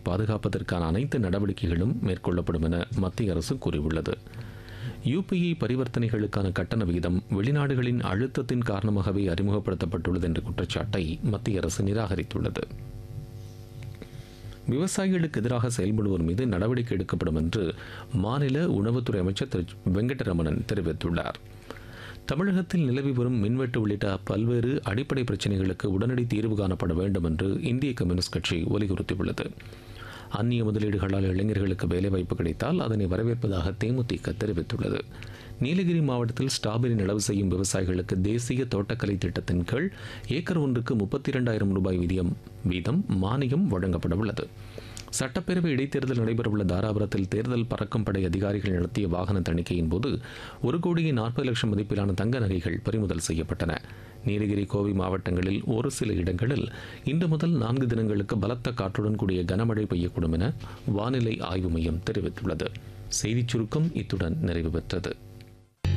பாதுகாப்பதற்கான அனைத்து நடவடிக்கைகளும் மேற்கொள்ளப்படும் என மத்திய அரசு கூறியுள்ளது யுபிஐ பரிவர்த்தனைகளுக்கான கட்டண விகிதம் வெளிநாடுகளின் அழுத்தத்தின் காரணமாகவே அறிமுகப்படுத்தப்பட்டுள்ளது என்ற குற்றச்சாட்டை மத்திய அரசு நிராகரித்துள்ளது விவசாயிகளுக்கு எதிராக செயல்படுவோர் மீது நடவடிக்கை எடுக்கப்படும் என்று மாநில உணவுத்துறை அமைச்சர் திரு வெங்கடரமணன் தெரிவித்துள்ளார் தமிழகத்தில் நிலவி வரும் மின்வெட்டு உள்ளிட்ட பல்வேறு அடிப்படை பிரச்சினைகளுக்கு உடனடி தீர்வு காணப்பட வேண்டும் என்று இந்திய கம்யூனிஸ்ட் கட்சி வலியுறுத்தியுள்ளது அந்நிய முதலீடுகளால் இளைஞர்களுக்கு வேலைவாய்ப்பு கிடைத்தால் அதனை வரவேற்பதாக தேமுதிக தெரிவித்துள்ளது நீலகிரி மாவட்டத்தில் ஸ்ட்ராபெரி நடவு செய்யும் விவசாயிகளுக்கு தேசிய தோட்டக்கலை திட்டத்தின் கீழ் ஏக்கர் ஒன்றுக்கு முப்பத்தி இரண்டாயிரம் ரூபாய் வீதம் வீதம் மானியம் வழங்கப்பட உள்ளது சட்டப்பேரவை இடைத்தேர்தல் நடைபெறவுள்ள தாராபுரத்தில் தேர்தல் பறக்கும் படை அதிகாரிகள் நடத்திய வாகன தணிக்கையின் போது ஒரு கோடியே நாற்பது லட்சம் மதிப்பிலான தங்க நகைகள் பறிமுதல் செய்யப்பட்டன நீலகிரி கோவை மாவட்டங்களில் ஒரு சில இடங்களில் இன்று முதல் நான்கு தினங்களுக்கு பலத்த காற்றுடன் கூடிய கனமழை பெய்யக்கூடும் என வானிலை ஆய்வு மையம் தெரிவித்துள்ளது செய்திச் சுருக்கம் இத்துடன் நிறைவு பெற்றது